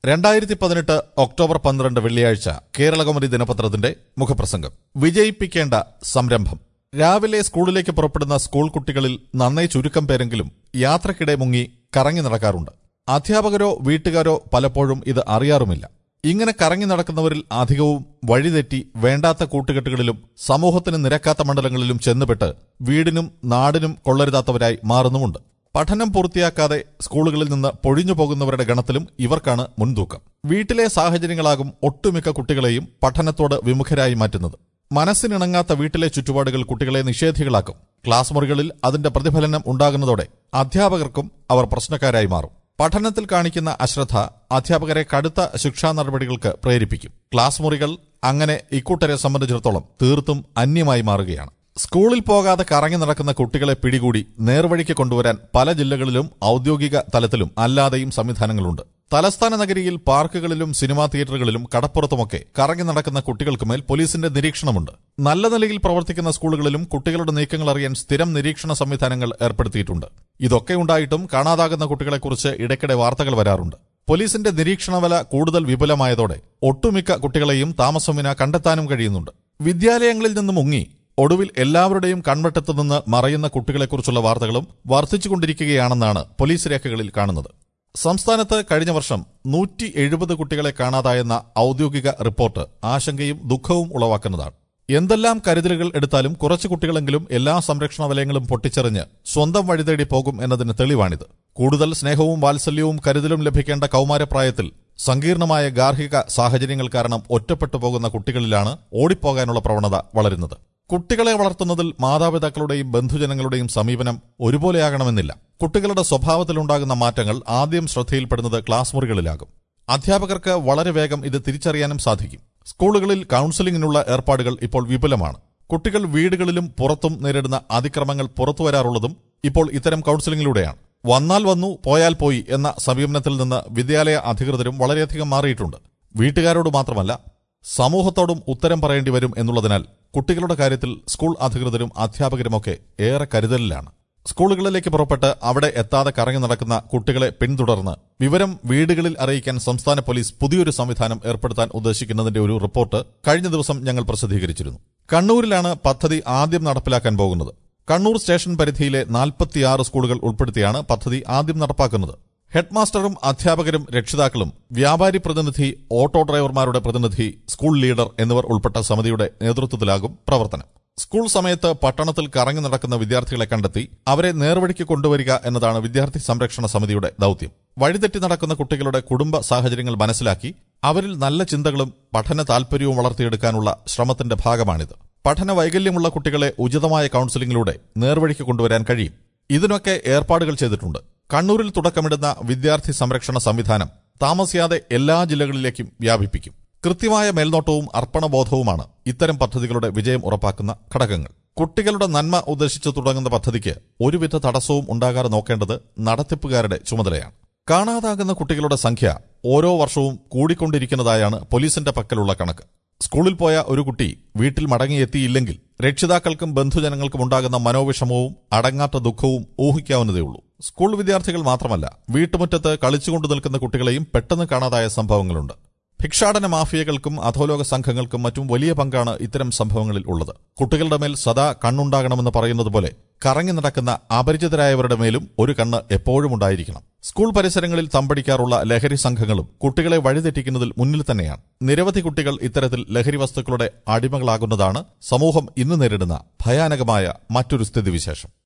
രണ്ടായിരത്തി പതിനെട്ട് ഒക്ടോബർ പന്ത്രണ്ട് വെള്ളിയാഴ്ച കേരളകൗമുദി ദിനപത്രത്തിന്റെ മുഖപ്രസംഗം വിജയിപ്പിക്കേണ്ട സംരംഭം രാവിലെ സ്കൂളിലേക്ക് പുറപ്പെടുന്ന സ്കൂൾ കുട്ടികളിൽ നന്നേ ചുരുക്കം പേരെങ്കിലും യാത്രക്കിടെ മുങ്ങി കറങ്ങി നടക്കാറുണ്ട് അധ്യാപകരോ വീട്ടുകാരോ പലപ്പോഴും ഇത് അറിയാറുമില്ല ഇങ്ങനെ കറങ്ങി നടക്കുന്നവരിൽ അധികവും വഴിതെറ്റി വേണ്ടാത്ത കൂട്ടുകെട്ടുകളിലും സമൂഹത്തിന് നിരക്കാത്ത മണ്ഡലങ്ങളിലും ചെന്നുപെട്ട് വീടിനും നാടിനും കൊള്ളരുതാത്തവരായി മാറുന്നുമുണ്ട് പഠനം പൂർത്തിയാക്കാതെ സ്കൂളുകളിൽ നിന്ന് പൊഴിഞ്ഞു പോകുന്നവരുടെ ഗണത്തിലും ഇവർക്കാണ് മുൻതൂക്കം വീട്ടിലെ സാഹചര്യങ്ങളാകും ഒട്ടുമിക്ക കുട്ടികളെയും പഠനത്തോട് വിമുഖരായി മാറ്റുന്നത് മനസ്സിനിണങ്ങാത്ത വീട്ടിലെ ചുറ്റുപാടുകൾ കുട്ടികളെ നിഷേധികളാക്കും ക്ലാസ് മുറികളിൽ അതിന്റെ പ്രതിഫലനം ഉണ്ടാകുന്നതോടെ അധ്യാപകർക്കും അവർ പ്രശ്നക്കാരായി മാറും പഠനത്തിൽ കാണിക്കുന്ന അശ്രദ്ധ അധ്യാപകരെ കടുത്ത ശിക്ഷാ നടപടികൾക്ക് പ്രേരിപ്പിക്കും ക്ലാസ് മുറികൾ അങ്ങനെ ഇക്കൂട്ടരെ സംബന്ധിച്ചിടത്തോളം തീർത്തും അന്യമായി മാറുകയാണ് സ്കൂളിൽ പോകാതെ കറങ്ങി നടക്കുന്ന കുട്ടികളെ പിടികൂടി നേർവഴിക്ക് കൊണ്ടുവരാൻ പല ജില്ലകളിലും ഔദ്യോഗിക തലത്തിലും അല്ലാതെയും സംവിധാനങ്ങളുണ്ട് തലസ്ഥാന നഗരിയിൽ പാർക്കുകളിലും സിനിമാ തിയേറ്ററുകളിലും കടപ്പുറത്തുമൊക്കെ കറങ്ങി നടക്കുന്ന കുട്ടികൾക്കുമേൽ പോലീസിന്റെ നിരീക്ഷണമുണ്ട് നല്ല നിലയിൽ പ്രവർത്തിക്കുന്ന സ്കൂളുകളിലും കുട്ടികളുടെ നീക്കങ്ങൾ അറിയാൻ സ്ഥിരം നിരീക്ഷണ സംവിധാനങ്ങൾ ഏർപ്പെടുത്തിയിട്ടുണ്ട് ഇതൊക്കെ ഉണ്ടായിട്ടും കാണാതാകുന്ന കുട്ടികളെക്കുറിച്ച് ഇടയ്ക്കിടെ വാർത്തകൾ വരാറുണ്ട് പോലീസിന്റെ നിരീക്ഷണവല കൂടുതൽ വിപുലമായതോടെ ഒട്ടുമിക്ക കുട്ടികളെയും താമസമിന കണ്ടെത്താനും കഴിയുന്നുണ്ട് വിദ്യാലയങ്ങളിൽ നിന്ന് മുങ്ങി ഒടുവിൽ എല്ലാവരുടെയും കൺവെട്ടത്തു നിന്ന് മറയുന്ന കുട്ടികളെക്കുറിച്ചുള്ള വാർത്തകളും വർദ്ധിച്ചുകൊണ്ടിരിക്കുകയാണെന്നാണ് പോലീസ് രേഖകളിൽ കാണുന്നത് സംസ്ഥാനത്ത് കഴിഞ്ഞ വർഷം നൂറ്റി എഴുപത് കുട്ടികളെ കാണാതായെന്ന ഔദ്യോഗിക റിപ്പോർട്ട് ആശങ്കയും ദുഃഖവും ഉളവാക്കുന്നതാണ് എന്തെല്ലാം കരുതലുകൾ എടുത്താലും കുറച്ചു കുട്ടികളെങ്കിലും എല്ലാ സംരക്ഷണ വലയങ്ങളും പൊട്ടിച്ചെറിഞ്ഞ് സ്വന്തം വഴിതേടി പോകും എന്നതിന് തെളിവാണിത് കൂടുതൽ സ്നേഹവും വാത്സല്യവും കരുതലും ലഭിക്കേണ്ട കൌമാരപ്രായത്തിൽ സങ്കീർണമായ ഗാർഹിക സാഹചര്യങ്ങൾ കാരണം ഒറ്റപ്പെട്ടു പോകുന്ന കുട്ടികളിലാണ് ഓടിപ്പോകാനുള്ള പ്രവണത വളരുന്നത് കുട്ടികളെ വളർത്തുന്നതിൽ മാതാപിതാക്കളുടെയും ബന്ധുജനങ്ങളുടെയും സമീപനം ഒരുപോലെയാകണമെന്നില്ല കുട്ടികളുടെ സ്വഭാവത്തിലുണ്ടാകുന്ന മാറ്റങ്ങൾ ആദ്യം ശ്രദ്ധയിൽപ്പെടുന്നത് ക്ലാസ് മുറികളിലാകും അധ്യാപകർക്ക് വളരെ വേഗം ഇത് തിരിച്ചറിയാനും സാധിക്കും സ്കൂളുകളിൽ കൌൺസിലിംഗിനുള്ള ഏർപ്പാടുകൾ ഇപ്പോൾ വിപുലമാണ് കുട്ടികൾ വീടുകളിലും പുറത്തും നേരിടുന്ന അതിക്രമങ്ങൾ പുറത്തുവരാറുള്ളതും ഇപ്പോൾ ഇത്തരം കൌൺസിലിംഗിലൂടെയാണ് വന്നാൽ വന്നു പോയാൽ പോയി എന്ന സമീപനത്തിൽ നിന്ന് വിദ്യാലയ അധികൃതരും വളരെയധികം മാറിയിട്ടുണ്ട് വീട്ടുകാരോട് മാത്രമല്ല സമൂഹത്തോടും ഉത്തരം പറയേണ്ടി വരും എന്നുള്ളതിനാൽ കുട്ടികളുടെ കാര്യത്തിൽ സ്കൂൾ അധികൃതരും അധ്യാപകരുമൊക്കെ ഏറെ കരുതലിലാണ് സ്കൂളുകളിലേക്ക് പുറപ്പെട്ട് അവിടെ എത്താതെ കറങ്ങി നടക്കുന്ന കുട്ടികളെ പിന്തുടർന്ന് വിവരം വീടുകളിൽ അറിയിക്കാൻ സംസ്ഥാന പോലീസ് പുതിയൊരു സംവിധാനം ഏർപ്പെടുത്താൻ ഉദ്ദേശിക്കുന്നതിന്റെ ഒരു റിപ്പോർട്ട് കഴിഞ്ഞ ദിവസം ഞങ്ങൾ പ്രസിദ്ധീകരിച്ചിരുന്നു കണ്ണൂരിലാണ് പദ്ധതി ആദ്യം നടപ്പിലാക്കാൻ പോകുന്നത് കണ്ണൂർ സ്റ്റേഷൻ പരിധിയിലെ നാൽപ്പത്തിയാറ് സ്കൂളുകൾ ഉൾപ്പെടുത്തിയാണ് പദ്ധതി ആദ്യം നടപ്പാക്കുന്നത് ഹെഡ്മാസ്റ്ററും അധ്യാപകരും രക്ഷിതാക്കളും വ്യാപാരി പ്രതിനിധി ഓട്ടോ ഡ്രൈവർമാരുടെ പ്രതിനിധി സ്കൂൾ ലീഡർ എന്നിവർ ഉൾപ്പെട്ട സമിതിയുടെ നേതൃത്വത്തിലാകും പ്രവർത്തനം സ്കൂൾ സമയത്ത് പട്ടണത്തിൽ കറങ്ങി നടക്കുന്ന വിദ്യാർത്ഥികളെ കണ്ടെത്തി അവരെ നേർവഴിക്ക് കൊണ്ടുവരിക എന്നതാണ് വിദ്യാർത്ഥി സംരക്ഷണ സമിതിയുടെ ദൌത്യം വഴിതെറ്റി നടക്കുന്ന കുട്ടികളുടെ കുടുംബ സാഹചര്യങ്ങൾ മനസ്സിലാക്കി അവരിൽ നല്ല ചിന്തകളും പഠന താൽപര്യവും വളർത്തിയെടുക്കാനുള്ള ശ്രമത്തിന്റെ ഭാഗമാണിത് പഠന വൈകല്യമുള്ള കുട്ടികളെ ഉചിതമായ കൌൺസിലിംഗിലൂടെ നേർവഴിക്ക് കൊണ്ടുവരാൻ കഴിയും ഇതിനൊക്കെ ഏർപ്പാടുകൾ ചെയ്തിട്ടുണ്ട് കണ്ണൂരിൽ തുടക്കമിടുന്ന വിദ്യാർത്ഥി സംരക്ഷണ സംവിധാനം താമസിയാതെ എല്ലാ ജില്ലകളിലേക്കും വ്യാപിപ്പിക്കും കൃത്യമായ മേൽനോട്ടവും അർപ്പണബോധവുമാണ് ഇത്തരം പദ്ധതികളുടെ വിജയം ഉറപ്പാക്കുന്ന ഘടകങ്ങൾ കുട്ടികളുടെ നന്മ ഉദ്ദേശിച്ച് തുടങ്ങുന്ന പദ്ധതിക്ക് ഒരുവിധ തടസ്സവും ഉണ്ടാകാതെ നോക്കേണ്ടത് നടത്തിപ്പുകാരുടെ ചുമതലയാണ് കാണാതാകുന്ന കുട്ടികളുടെ സംഖ്യ ഓരോ വർഷവും കൂടിക്കൊണ്ടിരിക്കുന്നതായാണ് പോലീസിന്റെ പക്കലുള്ള കണക്ക് സ്കൂളിൽ പോയ ഒരു കുട്ടി വീട്ടിൽ മടങ്ങിയെത്തിയില്ലെങ്കിൽ രക്ഷിതാക്കൾക്കും ബന്ധുജനങ്ങൾക്കും ഉണ്ടാകുന്ന മനോവിഷമവും അടങ്ങാത്ത ദുഃഖവും ഊഹിക്കാവുന്നതേയുള്ളൂ സ്കൂൾ വിദ്യാർത്ഥികൾ മാത്രമല്ല വീട്ടുമുറ്റത്ത് കളിച്ചുകൊണ്ടു നിൽക്കുന്ന കുട്ടികളെയും പെട്ടെന്ന് കാണാതായ സംഭവങ്ങളുണ്ട് ഭിക്ഷാടന മാഫിയകൾക്കും അധോലോക സംഘങ്ങൾക്കും മറ്റും വലിയ പങ്കാണ് ഇത്തരം സംഭവങ്ങളിൽ ഉള്ളത് കുട്ടികളുടെ മേൽ സദാ കണ്ണുണ്ടാകണമെന്ന് പറയുന്നത് പോലെ കറങ്ങി നടക്കുന്ന അപരിചിതരായവരുടെ മേലും ഒരു കണ്ണ് എപ്പോഴും ഉണ്ടായിരിക്കണം സ്കൂൾ പരിസരങ്ങളിൽ തമ്പടിക്കാറുള്ള ലഹരി സംഘങ്ങളും കുട്ടികളെ വഴിതെറ്റിക്കുന്നതിൽ മുന്നിൽ തന്നെയാണ് നിരവധി കുട്ടികൾ ഇത്തരത്തിൽ ലഹരി വസ്തുക്കളുടെ അടിമകളാകുന്നതാണ് സമൂഹം ഇന്ന് നേരിടുന്ന ഭയാനകമായ മറ്റൊരു സ്ഥിതിവിശേഷം